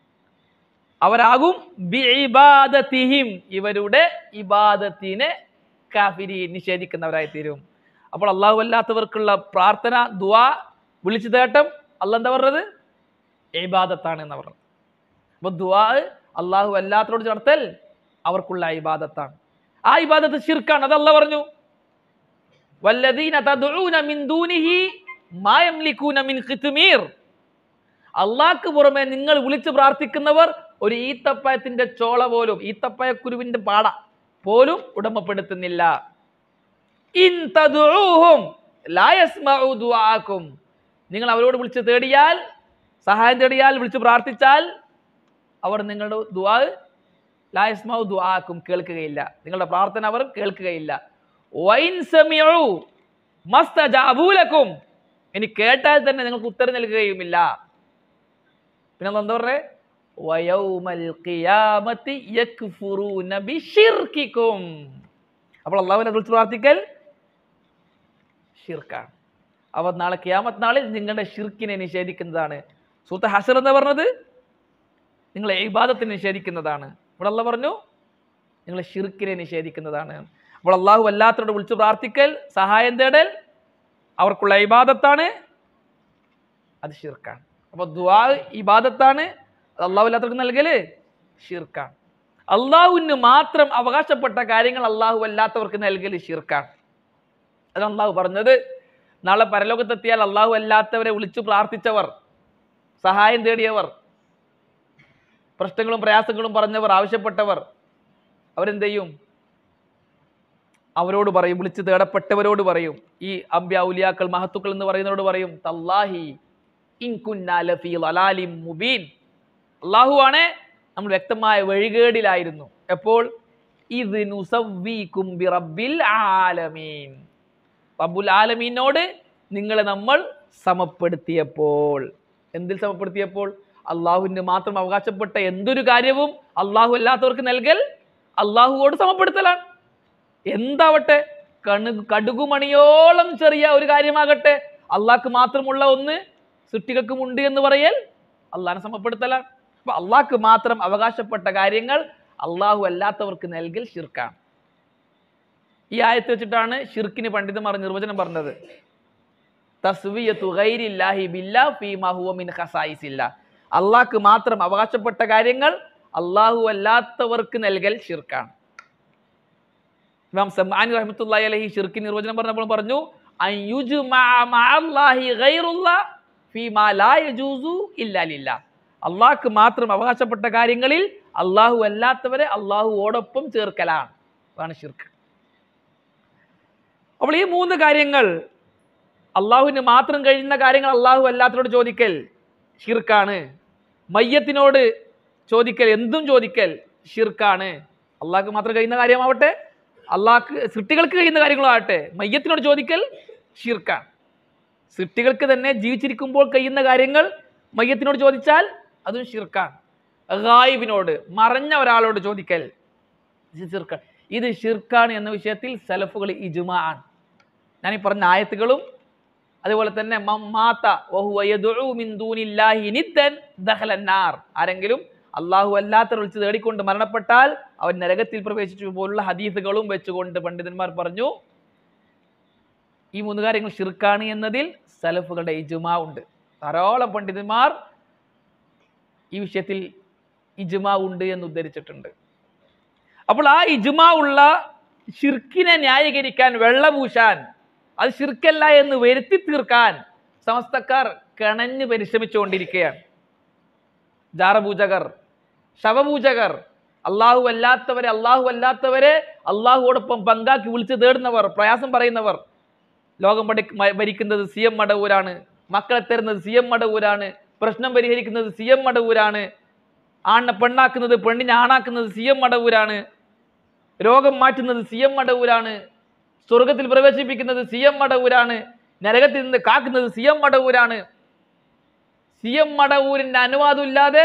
അവരാകും ബിഇബാദതിഹിം ഇവരുടെ ഇബാദത്തിനെ കാഫിരി നിഷേധിക്കുന്നവരായി തീരും അപ്പോൾ അള്ളാഹു അല്ലാത്തവർക്കുള്ള പ്രാർത്ഥന ദുആ വിളിച്ചു തേട്ടം അല്ല എന്താ പറഞ്ഞത് ഇബാദത്താണ് എന്ന് പറഞ്ഞത് അപ്പൊ ദുആ അള്ളാഹു അല്ലാത്തവരോട് നടത്തൽ അവർക്കുള്ള ഇബാദത്താണ് ആ ഇബാദത്ത് ഷിർക്കാണ് അത് അല്ല പറഞ്ഞു വല്ലദീന തദ്ഉന മിൻ ദൂനിഹി മാ യംലികൂന മിൻ ഖിത്മീർ അള്ളാഹ്ക്ക് പുറമെ നിങ്ങൾ വിളിച്ചു പ്രാർത്ഥിക്കുന്നവർ ഒരു ഈത്തപ്പഴത്തിന്റെ ചോള പോലും ഈത്തപ്പഴക്കുരുവിന്റെ പാട പോലും ഉടമപ്പെടുത്തുന്നില്ല ഇൻ തദ്ഉഹും ലാ യസ്മഉ ദുആക്കും നിങ്ങൾ അവരോട് വിളിച്ച് തേടിയാൽ സഹായം തേടിയാൽ വിളിച്ച് പ്രാർത്ഥിച്ചാൽ അവർ നിങ്ങളുടെ ദുആ ലാ യസ്മഉ ദുആക്കും കേൾക്കുകയില്ല നിങ്ങളുടെ പ്രാർത്ഥന അവർ കേൾക്കുകയില്ല വൈൻ സമിഉ മസ്തജാബൂലക്കും ഇനി കേട്ടാൽ തന്നെ നിങ്ങൾക്ക് ഉത്തരം നൽകുകയുമില്ല പിന്നെ എന്താ പറഞ്ഞേ വയൗമൽ ഖിയാമത്തി യക്ഫുറൂന ബിശിർക്കിക്കും അപ്പോൾ അള്ളാഹുവിനെ വിളിച്ച് പ്രാർത്ഥിക്കൽ ഷിർക്കാണ് അവർ നാളെ ഖിയാമത്ത് നാളിൽ നിങ്ങളുടെ ഷിർക്കിനെ നിഷേധിക്കുന്നതാണ് സൂത്ത ഹസർ എന്ന് പറഞ്ഞത് നിങ്ങളെ ഇബാദത്തിനെ നിഷേധിക്കുന്നതാണ് ഇവിടെ അല്ല പറഞ്ഞു നിങ്ങളെ ഷിർക്കിനെ നിഷേധിക്കുന്നതാണ് അപ്പോൾ അള്ളാഹു അല്ലാത്തവരോട് വിളിച്ചു പ്രാർത്ഥിക്കൽ സഹായം തേടൽ അവർക്കുള്ള ഇബാദത്താണ് അത് ഷിർക്കാണ് അപ്പോൾ ദുആ ഇബാദത്താണ് അത് അള്ളാഹു അല്ലാത്തവർക്ക് നൽകല് ഷിർക്കാണ് അള്ളാഹുവിന് മാത്രം അവകാശപ്പെട്ട കാര്യങ്ങൾ അള്ളാഹു അല്ലാത്തവർക്ക് നൽകല് ഷിർക്കാണ് അത് അള്ളാഹു പറഞ്ഞത് നാളെ പരലോകത്തെത്തിയാൽ അള്ളാഹു അല്ലാത്തവരെ വിളിച്ചു പ്രാർത്ഥിച്ചവർ സഹായം തേടിയവർ പ്രശ്നങ്ങളും പ്രയാസങ്ങളും പറഞ്ഞവർ ആവശ്യപ്പെട്ടവർ അവരെന്ത് ചെയ്യും അവരോട് പറയും വിളിച്ച് തേടപ്പെട്ടവരോട് പറയും ഈ അമ്പ്യ ഉലിയാക്കൾ മഹത്തുക്കൾ എന്ന് പറയുന്നവരോട് പറയും തല്ലാഹി ഇൻകുന്നാലഫി ലലാലിം മുബീൻ അള്ളാഹു ആണ് നമ്മൾ വ്യക്തമായ വഴികേടിലായിരുന്നു എപ്പോൾ ഇത് നുസവ്വീക്കും ബി റബ്ബിൽ ആലമീൻ റബ്ബുൽ ആലമീനോട് നിങ്ങളെ നമ്മൾ സമപ്പെടുത്തിയപ്പോൾ എന്തിൽ സമപ്പെടുത്തിയപ്പോൾ അള്ളാഹുവിന് മാത്രം അവകാശപ്പെട്ട എന്തൊരു കാര്യവും അള്ളാഹു അല്ലാത്തവർക്ക് നൽകൽ അള്ളാഹുവോട് സമപ്പെടുത്തലാണ് എന്താവട്ടെ കണു കടുകുമണിയോളം ചെറിയ ഒരു കാര്യമാകട്ടെ അള്ളാഹ്ക്ക് മാത്രമുള്ള ഒന്ന് സൃഷ്ടികൾക്കും ഉണ്ട് എന്ന് പറയൽ അള്ളാഹിനെ സമപ്പെടുത്തലാണ് അപ്പൊ അള്ളാഹ്ക്ക് മാത്രം അവകാശപ്പെട്ട കാര്യങ്ങൾ അള്ളാഹു അല്ലാത്തവർക്ക് നൽകൽ ഷിർക്കാണ് ഈ ആയത്ത് വെച്ചിട്ടാണ് ഷിർക്കിന് പണ്ഡിതന്മാർ നിർവചനം പറഞ്ഞത് തസ്വിയത്തു ഗൈരില്ലാഹി ബില്ലാ ഫീമാ ഹുവ മിൻ ഖസായിസില്ല അള്ളാഹ്ക്ക് മാത്രം അവകാശപ്പെട്ട കാര്യങ്ങൾ അള്ളാഹു അല്ലാത്തവർക്ക് നൽകൽ ഷിർക്കാണ് ഇമാം സമ്മാനി റഹ്മത്തുള്ളാഹി അലൈഹി ഷിർക്കിന് നിർവചനം പറഞ്ഞപ്പോൾ പറഞ്ഞു അൻ യുജ്മഅ മഅല്ലാഹി ഗൈറുല്ലാ ഫീമാ ലാ യജൂസു ഇല്ലാ ലില്ലാ അള്ളാഹ്ക്ക് മാത്രം അവകാശപ്പെട്ട കാര്യങ്ങളിൽ അള്ളാഹു അല്ലാത്തവരെ അള്ളാഹുവോടൊപ്പം ചേർക്കലാണ് അതാണ് ഷിർക്ക് അപ്പോൾ ഈ മൂന്ന് കാര്യങ്ങൾ അള്ളാഹുവിന് മാത്രം കഴിയുന്ന കാര്യങ്ങൾ അള്ളാഹു അല്ലാത്തവരോട് ചോദിക്കൽ ഷിർക്കാണ് മയ്യത്തിനോട് ചോദിക്കൽ എന്തും ചോദിക്കൽ ഷിർക്കാണ് അള്ളാഹ്ക്ക് മാത്രം കഴിയുന്ന കാര്യമാവട്ടെ അള്ളാഹ്ക്ക് സൃഷ്ടികൾക്ക് കഴിയുന്ന കാര്യങ്ങളാവട്ടെ മയ്യത്തിനോട് ചോദിക്കൽ ഷിർക്കാണ് സൃഷ്ടികൾക്ക് തന്നെ ജീവിച്ചിരിക്കുമ്പോൾ കഴിയുന്ന കാര്യങ്ങൾ മയ്യത്തിനോട് ചോദിച്ചാൽ അതും ഷിർക്കാണ് ഗായിബിനോട് മറഞ്ഞ ഒരാളോട് ചോദിക്കൽ ഇത് ഷിർക്കാണ് ഇത് ഷിർക്കാണ് എന്ന വിഷയത്തിൽ സലഫുകൾ ഇജുമ ആണ് ഞാൻ ഈ പറഞ്ഞ ആയത്തുകളും അതുപോലെ തന്നെ മമ്മാത്ത വഹുവ യദ്ഉ മിൻ ദൂനില്ലാഹി നിദ്ദൻ ദഖലൻ നാർ ആരെങ്കിലും അള്ളാഹു അല്ലാത്ത വിളിച്ച് തേടിക്കൊണ്ട് മരണപ്പെട്ടാൽ അവൻ നരകത്തിൽ പ്രവേശിച്ചു പോലുള്ള ഹദീസുകളും വെച്ചുകൊണ്ട് പണ്ഡിതന്മാർ പറഞ്ഞു ഈ മൂന്ന് കാര്യങ്ങൾ ഷിർക്കാണ് എന്നതിൽ സലഫുകളുടെ ഇജുമ ഉണ്ട് ധാരാളം പണ്ഡിതന്മാർ ഈ വിഷയത്തിൽ ഇജുമ ഉണ്ട് എന്ന് ഉദ്ധരിച്ചിട്ടുണ്ട് അപ്പോൾ ആ ഇജുമ ഉള്ള ഷിർക്കിനെ ന്യായീകരിക്കാൻ വെള്ളപൂശാൻ അത് ഷിർക്കല്ല എന്ന് വരുത്തി തീർക്കാൻ സമസ്തക്കാർ കിണഞ്ഞ് പരിശ്രമിച്ചുകൊണ്ടിരിക്കുകയാണ് ജാറപൂജകർ ശവപൂജകർ അള്ളാഹു അല്ലാത്തവരെ അള്ളാഹു അല്ലാത്തവരെ അള്ളാഹുവോടൊപ്പം പങ്കാക്കി വിളിച്ച് തേടുന്നവർ പ്രയാസം പറയുന്നവർ ലോകം പഠി മ- ഭരിക്കുന്നത് സി എം മടവൂരാണ് മക്കളെ തരുന്നത് സി എം മടവൂരാണ് പ്രശ്നം പരിഹരിക്കുന്നത് സി എം മടവൂരാണ് ആണിനെ പെണ്ണാക്കുന്നത് പെണ്ണിനെ ആണാക്കുന്നത് സി എം മടവൂരാണ് രോഗം മാറ്റുന്നത് സി എം മടവൂരാണ് സ്വർഗത്തിൽ പ്രവേശിപ്പിക്കുന്നത് സി എം മടവൂരാണ് നരകത്തിൽ നിന്ന് കാക്കുന്നത് സി എം മടവൂരാണ് സി എം മടവൂരിന്റെ അനുവാദം ഇല്ലാതെ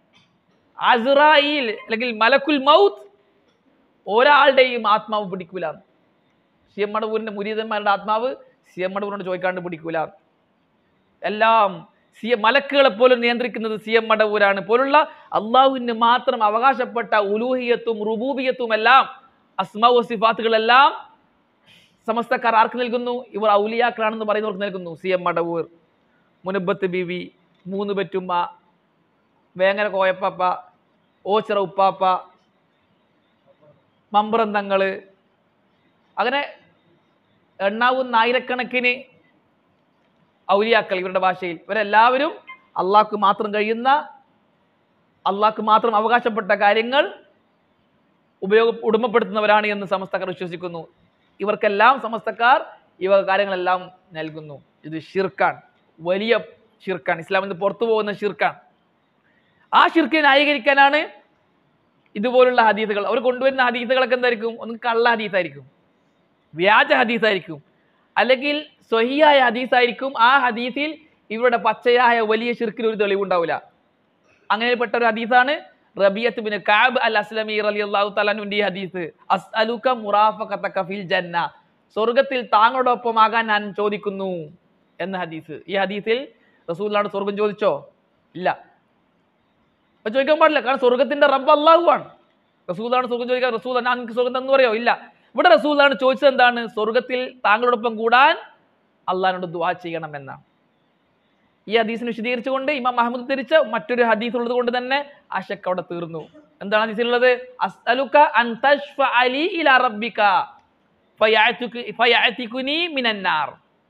അസ്രായിൽ അല്ലെങ്കിൽ മലക്കുൽ മൗത്ത് ഒരാളുടെയും ആത്മാവ് പിടിക്കൂല സി എം മടവൂരിന്റെ മുരീതന്മാരുടെ ആത്മാവ് സി എം മടവൂരിനോട് ചോദിക്കാണ്ട് പിടിക്കൂല എല്ലാം സി എം മലക്കുകളെ പോലും നിയന്ത്രിക്കുന്നത് സി എം മടവൂരാണ് പോലുള്ള അള്ളാഹുവിന് മാത്രം അവകാശപ്പെട്ട ഉലൂഹിയത്തും റുബൂബിയത്തും എല്ലാം അസ്മാ സിഫാത്തുകളെല്ലാം സമസ്തക്കാർ ആർക്ക് നൽകുന്നു ഇവർ ഔലിയാക്കളാണെന്ന് പറയുന്നവർക്ക് നൽകുന്നു സി എം മടവൂർ മുനബത്ത് ബിവി മൂന്ന് പെറ്റുമ്മ വേങ്ങര കോയപ്പാപ്പ ഓച്ചിറ ഉപ്പാപ്പ മമ്പ്രന്തങ്ങള് അങ്ങനെ എണ്ണാവുന്ന ആയിരക്കണക്കിന് ഔലിയാക്കൾ ഇവരുടെ ഭാഷയിൽ ഇവരെല്ലാവരും അള്ളാഹ്ക്ക് മാത്രം കഴിയുന്ന അള്ളാഹ്ക്ക് മാത്രം അവകാശപ്പെട്ട കാര്യങ്ങൾ ഉപയോഗ ഉടമപ്പെടുത്തുന്നവരാണ് എന്ന് സമസ്തക്കാർ വിശ്വസിക്കുന്നു ഇവർക്കെല്ലാം സമസ്തക്കാർ ഇവ കാര്യങ്ങളെല്ലാം നൽകുന്നു ഇത് ഷിർക്കാണ് വലിയ ഷിർക്കാണ് ഇസ്ലാമിൽ നിന്ന് പുറത്തു പോകുന്ന ഷിർക്കാണ് ആ ഷിർക്കിനെ ന്യായീകരിക്കാനാണ് ഇതുപോലുള്ള ഹദീസുകൾ അവർ കൊണ്ടുവരുന്ന ഹദീസുകളൊക്കെ എന്തായിരിക്കും ഒന്ന് കള്ള ഹദീസായിരിക്കും വ്യാജ ഹദീസായിരിക്കും അല്ലെങ്കിൽ സ്വഹിയായ ഹദീസായിരിക്കും ആ ഹദീസിൽ ഇവരുടെ പച്ചയായ വലിയ ഷിർക്കിന് ഒരു തെളിവുണ്ടാവില്ല അങ്ങനെപ്പെട്ട ഒരു ഹദീസാണ് Rabiah bin Kab al Aslami റളിയല്ലാഹു തആലാനുവിന്റെ ഈ ഹദീസ് അസ്അലുക മുറാഫഖതക ഫിൽ ജന്ന സ്വർഗത്തിൽ താങ്കളോടൊപ്പം ആകാൻ ഞാൻ ചോദിക്കുന്നു എന്ന ഹദീസ് ഈ ഹദീസിൽ റസൂലാണ് സ്വർഗം ചോദിച്ചോ ഇല്ല അപ്പൊ ചോദിക്കാൻ പാടില്ല കാരണം സ്വർഗത്തിന്റെ റബ്ബ് അള്ളാഹു ആണ് റസൂലാണ് സ്വർഗം ചോദിക്കാൻ റസൂൽ ഞാൻ നിങ്ങൾക്ക് സ്വർഗം തന്നു പറയോ ഇല്ല ഇവിടെ റസൂലാണ് ചോദിച്ചത് എന്താണ് സ്വർഗത്തിൽ താങ്കളോടൊപ്പം കൂടാൻ അള്ളാഹിനോട് ദുആ ചെയ്യണം എന്നാണ് ഈ ഹദീസിന് വിശദീകരിച്ചുകൊണ്ട് ഇമാം മഹമ്മദ് തിരിച്ച മറ്റൊരു ഹദീസ് ഉള്ളത് കൊണ്ട് തന്നെ ആ ശക്ക് അവിടെ തീർന്നു എന്താണ് ഹദീസിലുള്ളത് അസ്അലുക അൻ തശ്ഫഅ ലി ഇലാ റബ്ബിക ഫയഅതുക ഫയഅതികുനി മിനന്നാർ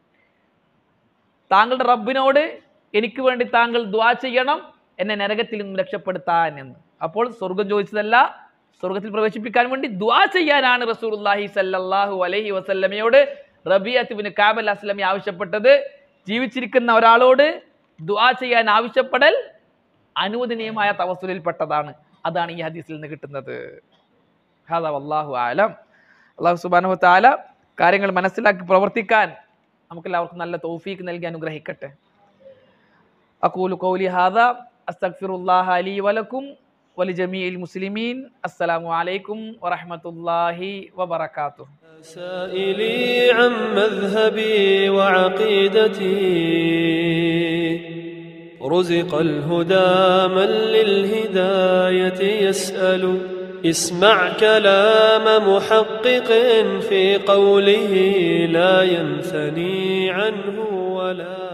താങ്കളുടെ റബ്ബിനോട് എനിക്ക് വേണ്ടി താങ്കൾ ദ്വാ ചെയ്യണം എന്നെ നരകത്തിൽ നിന്നും രക്ഷപ്പെടുത്താൻ എന്ന് അപ്പോൾ സ്വർഗം ചോദിച്ചതല്ല സ്വർഗത്തിൽ പ്രവേശിപ്പിക്കാൻ വേണ്ടി ദ്വാ ചെയ്യാനാണ് റസൂലുള്ളാഹി സല്ലല്ലാഹു അലൈഹി വസല്ലമയോട് Rabiah bin Kab al Aslami ആവശ്യപ്പെട്ടത് ജീവിച്ചിരിക്കുന്ന ഒരാളോട് ദ്വാ ചെയ്യാൻ ആവശ്യപ്പെടൽ അനുവദനീയമായ തവസുലിൽപ്പെട്ടതാണ് അതാണ് ഈ ഹദീസിൽ നിന്ന് കിട്ടുന്നത് ഹാദാ വല്ലാഹു ആലം അള്ളാഹു സുബാനു താല കാര്യങ്ങൾ മനസ്സിലാക്കി പ്രവർത്തിക്കാൻ നമുക്കെല്ലാവർക്കും നല്ല തൗഫീക്ക് നൽകി അനുഗ്രഹിക്കട്ടെ أقول قولي هذا أستغفر الله لي ولكم ولجميع المسلمين السلام عليكم ورحمة الله وبركاته سائلي عن مذهبي وعقيدتي رزق الهدى من للهداية يسأل اسمع كلام محقق في قوله لا ينثني عنه ولا